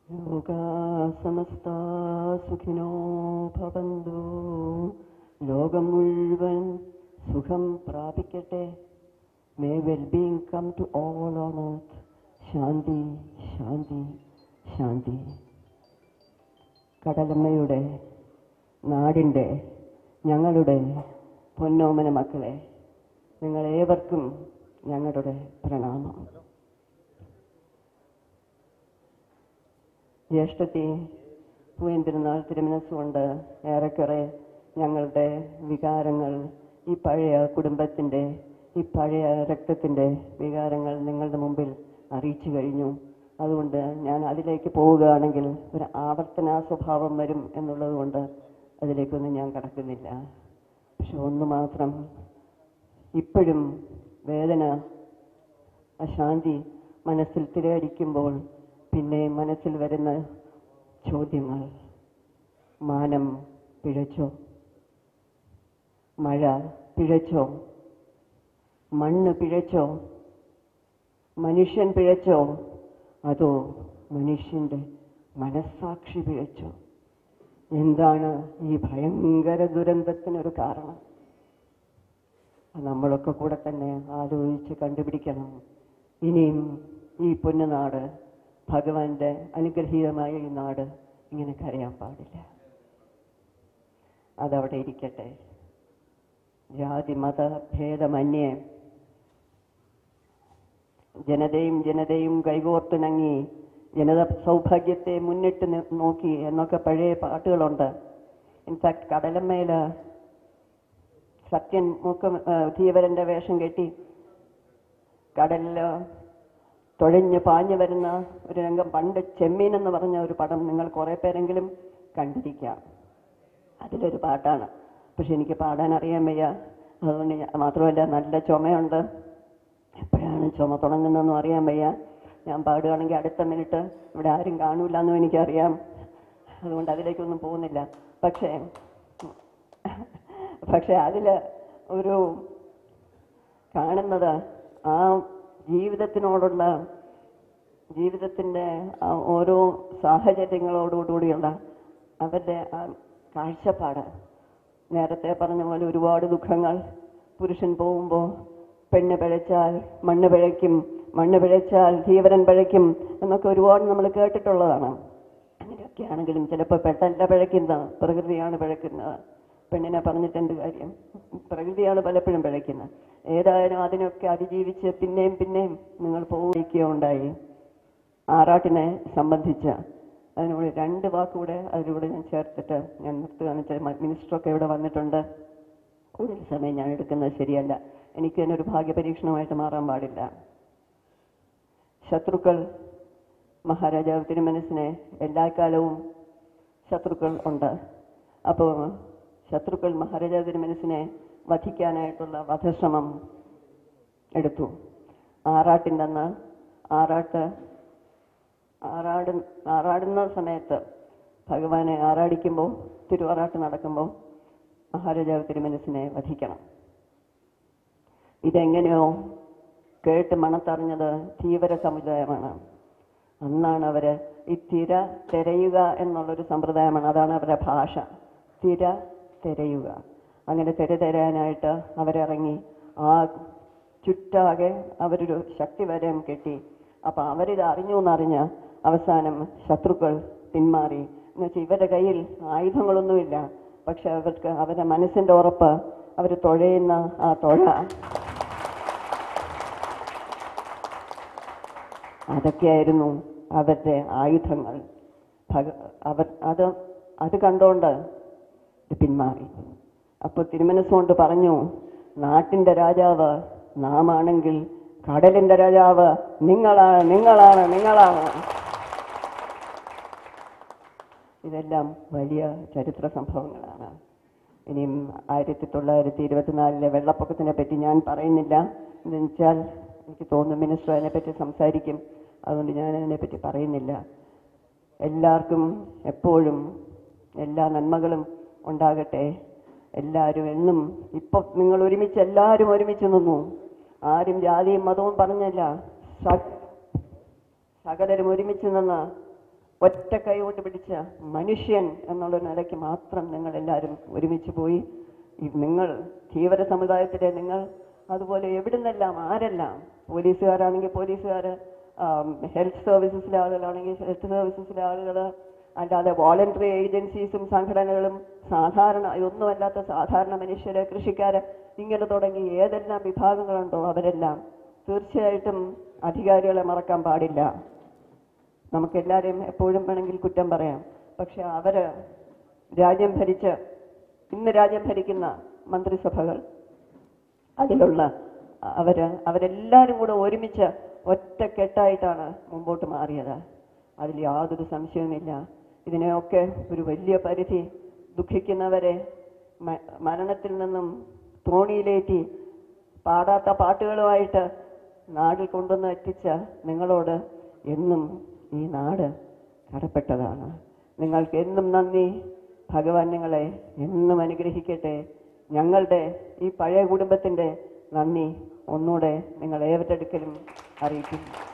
ലോകാ സമസ്ത സുഖിനോ ഭവന്തു ലോകം മുഴുവൻ സുഖം പ്രാപിക്കട്ടെ may wellbeing come to all on earth ശാന്തി ശാന്തി ശാന്തി കടലമ്മയുടെ നാടിൻ്റെ ഞങ്ങളുടെ പൊന്നോമന മക്കളെ നിങ്ങളേവർക്കും ഞങ്ങളുടെ പ്രണാമം ജ്യേഷ്ഠത്തി പൂയൻ തിരുനാൾ തിരുമനസ്സുകൊണ്ട് ഏറെക്കുറെ ഞങ്ങളുടെ വികാരങ്ങൾ ഈ പഴയ കുടുംബത്തിൻ്റെ ഈ പഴയ രക്തത്തിൻ്റെ വികാരങ്ങൾ നിങ്ങളുടെ മുമ്പിൽ അറിയിച്ചു കഴിഞ്ഞു അതുകൊണ്ട് ഞാൻ അതിലേക്ക് പോവുകയാണെങ്കിൽ ഒരു ആവർത്തന സ്വഭാവം വരും എന്നുള്ളത് കൊണ്ട് അതിലേക്കൊന്നും ഞാൻ കടക്കുന്നില്ല പക്ഷെ ഒന്ന് മാത്രം ഇപ്പോഴും വേദന അശാന്തി മനസ്സിൽ തിരയടിക്കുമ്പോൾ പിന്നെ മനസ്സിൽ വരുന്ന ചോദ്യങ്ങൾ മാനം പിഴച്ചോ മഴ പിഴച്ചോ മണ്ണ് പിഴച്ചോ മനുഷ്യൻ പിഴച്ചോ അതോ മനുഷ്യന്റെ മനസ്സാക്ഷി പിഴച്ചോ എന്താണ് ഈ ഭയങ്കര ദുരന്തത്തിനൊരു കാരണം അത് നമ്മളൊക്കെ കൂടെ തന്നെ ആലോചിച്ച് കണ്ടുപിടിക്കണം ഇനിയും ഈ പൊന്നുനാട് ഭഗവാന്റെ അനുഗ്രഹീതമായ ഈ നാട് ഇങ്ങനെ കരയാൻ പാടില്ല അതവിടെ ഇരിക്കട്ടെ ജാതി മത ഭേദമന്യേ ജനതയും ജനതയും കൈകോർത്തിണങ്ങി ജനത സൗഭാഗ്യത്തെ മുന്നിട്ട് നി- നോക്കി എന്നൊക്കെ പഴയ പാട്ടുകളുണ്ട് ഇൻഫാക്ട് കടലമ്മയില് സത്യൻ മൂക്ക ധീവരന്റെ വേഷം കെട്ടി കടലില് തുഴഞ്ഞ് പാഞ്ഞു വരുന്ന ഒരു രംഗം പണ്ട് ചെമ്മീൻ എന്ന് പറഞ്ഞ ഒരു പടം നിങ്ങൾ കുറെ പേരെങ്കിലും കണ്ടിരിക്കാം അതിലൊരു പാട്ടാണ് പക്ഷെ എനിക്ക് പാടാൻ അറിയാൻ വയ്യ അതുകൊണ്ട് ഞാൻ- മാത്രമല്ല നല്ല ചുമയുണ്ട് എപ്പോഴാണ് ചുമ തുടങ്ങുന്നതെന്നും അറിയാൻ വയ്യ ഞാൻ പാടുകയാണെങ്കിൽ അടുത്ത മിനിറ്റ് ഇവിടെ ആരും കാണൂല എന്നും എനിക്കറിയാം അതുകൊണ്ട് അതിലേക്കൊന്നും പോകുന്നില്ല പക്ഷേ പക്ഷെ അതില് ഒരു കാണുന്നത് ആ ജീവിതത്തിനോടുള്ള ജീവിതത്തിന്റെ ആ ഓരോ സാഹചര്യങ്ങളോടുകൂടിയുള്ള അവരുടെ ആ കാഴ്ചപ്പാട് നേരത്തെ പറഞ്ഞ പോലെ ഒരുപാട് ദുഃഖങ്ങൾ പുരുഷൻ പോകുമ്പോൾ പെണ്ണ് പിഴച്ചാൽ മണ്ണ് പിഴയ്ക്കും മണ്ണ് പിഴച്ചാൽ ധീവരൻ പിഴയ്ക്കും എന്നൊക്കെ ഒരുപാട് നമ്മൾ കേട്ടിട്ടുള്ളതാണ് അങ്ങനെയൊക്കെ ആണെങ്കിലും ചിലപ്പോൾ പെട്ടല്ല പിഴയ്ക്കുന്നത് പ്രകൃതിയാണ് പിഴയ്ക്കുന്നത് പെണ്ണിനെ പറഞ്ഞിട്ട് എന്ത് കാര്യം പ്രകൃതിയാണ് പലപ്പോഴും പിഴയ്ക്കുന്നത് ഏതായാലും അതിനൊക്കെ അതിജീവിച്ച് പിന്നെയും പിന്നെയും നിങ്ങൾ പോവുകയുണ്ടായി ആറാട്ടിനെ സംബന്ധിച്ച് അതിനോട് രണ്ട് വാക്കുകൂടെ അതിലൂടെ ഞാൻ ചേർത്തിട്ട് ഞാൻ നിർത്തുകയാണ് വെച്ചാൽ മിനിസ്റ്ററൊക്കെ ഇവിടെ വന്നിട്ടുണ്ട് കൂടുതൽ സമയം ഞാൻ എടുക്കുന്നത് ശരിയല്ല എനിക്ക് തന്നെ ഒരു ഭാഗ്യപരീക്ഷണമായിട്ട് മാറാൻ പാടില്ല ശത്രുക്കൾ മഹാരാജാവ് തിരുമനസിനെ എല്ലാ കാലവും ശത്രുക്കൾ ഉണ്ട് അപ്പോൾ ശത്രുക്കൾ മഹാരാജാവ് തിരുമനസിനെ വധിക്കാനായിട്ടുള്ള വധശ്രമം എടുത്തു ആറാട്ടിൻ്റെ അന്ന് ആറാട്ട് ആറാട് ആറാടുന്ന സമയത്ത് ഭഗവാനെ ആറാടിക്കുമ്പോൾ തിരുവാറാട്ട് നടക്കുമ്പോൾ മഹാരാജാവ് തിരുമനസിനെ വധിക്കണം ഇതെങ്ങനെയോ കേട്ട് മണത്തറിഞ്ഞത് ധീവര സമുദായമാണ് അന്നാണ് അവര് ഈ തിര തിരയുക എന്നുള്ളൊരു സമ്പ്രദായമാണ് അതാണ് അവരുടെ ഭാഷ തിര തിരയുക അങ്ങനെ തിര തിരയാനായിട്ട് അവരിറങ്ങി ആ ചുറ്റാകെ അവരൊരു ശക്തിവരം കെട്ടി അപ്പൊ അവരിത് അറിഞ്ഞു എന്നറിഞ്ഞ് അവസാനം ശത്രുക്കൾ പിന്മാറി എന്നുവെച്ചാൽ ഇവരുടെ കയ്യിൽ ആയുധങ്ങളൊന്നുമില്ല പക്ഷെ അവർക്ക് അവരുടെ മനസ്സിന്റെ ഉറപ്പ് അവർ തുഴയുന്ന ആ തുഴ അതൊക്കെയായിരുന്നു അവരുടെ ആയുധങ്ങൾ ഭഗ അവർ അത് അത് കണ്ടോണ്ട് ഇത് പിന്മാറി അപ്പോൾ തിരുമനസ്സുകൊണ്ട് പറഞ്ഞു നാട്ടിന്റെ രാജാവ് നാം ആണെങ്കിൽ കടലിന്റെ രാജാവ് നിങ്ങളാണ് നിങ്ങളാണ് നിങ്ങളാണ് ഇതെല്ലാം വലിയ ചരിത്ര സംഭവങ്ങളാണ് ഇനിയും ആയിരത്തി തൊള്ളായിരത്തി ഇരുപത്തിനാലിലെ വെള്ളപ്പൊക്കത്തിനെ പറ്റി ഞാൻ പറയുന്നില്ല എന്ന് വെച്ചാൽ എനിക്ക് തോന്നുന്നു മിനിസ്റ്റർ അതിനെപ്പറ്റി സംസാരിക്കും അതുകൊണ്ട് ഞാൻ അതിനെപ്പറ്റി പറയുന്നില്ല എല്ലാവർക്കും എപ്പോഴും എല്ലാ നന്മകളും ഉണ്ടാകട്ടെ എല്ലാവരും എന്നും ഇപ്പൊ നിങ്ങൾ ഒരുമിച്ച് എല്ലാവരും ഒരുമിച്ച് നിന്നു ആരും ജാതിയും മതവും പറഞ്ഞല്ല സ- സകലരും ഒരുമിച്ച് നിന്ന് ഒറ്റ കൈ കൊണ്ട് പിടിച്ച മനുഷ്യൻ എന്നുള്ള നിലയ്ക്ക് മാത്രം നിങ്ങൾ എല്ലാവരും ഒരുമിച്ച് പോയി ഈ നിങ്ങൾ ധീവര സമുദായത്തിലെ നിങ്ങൾ അതുപോലെ എവിടുന്നെല്ലാം ആരെല്ലാം പോലീസുകാരാണെങ്കിൽ പോലീസുകാർ ഹെൽത്ത് സർവീസസിലെ ആളുകളാണെങ്കിൽ ഹെൽത്ത് സർവീസസിലെ ആളുകൾ അല്ലാതെ വോളണ്ടറി ഏജൻസീസും സംഘടനകളും സാധാരണ ഇതൊന്നുമല്ലാത്ത സാധാരണ മനുഷ്യര് കൃഷിക്കാര് ഇങ്ങനെ തുടങ്ങി ഏതെല്ലാം വിഭാഗങ്ങളുണ്ടോ അവരെല്ലാം തീർച്ചയായിട്ടും അധികാരികളെ മറക്കാൻ പാടില്ല നമുക്ക് എല്ലാവരെയും എപ്പോഴും വേണമെങ്കിൽ കുറ്റം പറയാം പക്ഷെ അവര് രാജ്യം ഭരിച്ച് ഇന്ന് രാജ്യം ഭരിക്കുന്ന മന്ത്രിസഭകൾ അതിലുള്ള അവര് അവരെല്ലാവരും കൂടെ ഒരുമിച്ച് ഒറ്റക്കെട്ടായിട്ടാണ് മുമ്പോട്ട് മാറിയത് അതിൽ യാതൊരു സംശയവുമില്ല ഇതിനെയൊക്കെ ഒരു വലിയ പരിധി ദുഃഖിക്കുന്നവരെ മ- മരണത്തിൽ നിന്നും തോണിയിലേറ്റി പാടാത്ത പാട്ടുകളുമായിട്ട് നാട്ടിൽ കൊണ്ടുവന്ന് എത്തിച്ച നിങ്ങളോട് എന്നും ഈ നാട് കടപ്പെട്ടതാണ് നിങ്ങൾക്ക് എന്നും നന്ദി ഭഗവാൻ നിങ്ങളെ എന്നും അനുഗ്രഹിക്കട്ടെ ഞങ്ങളുടെ ഈ പഴയ കുടുംബത്തിൻ്റെ നന്ദി ഒന്നുകൂടെ നിങ്ങൾ ഏവരുടെ അടുക്കലും അറിയിക്കുന്നു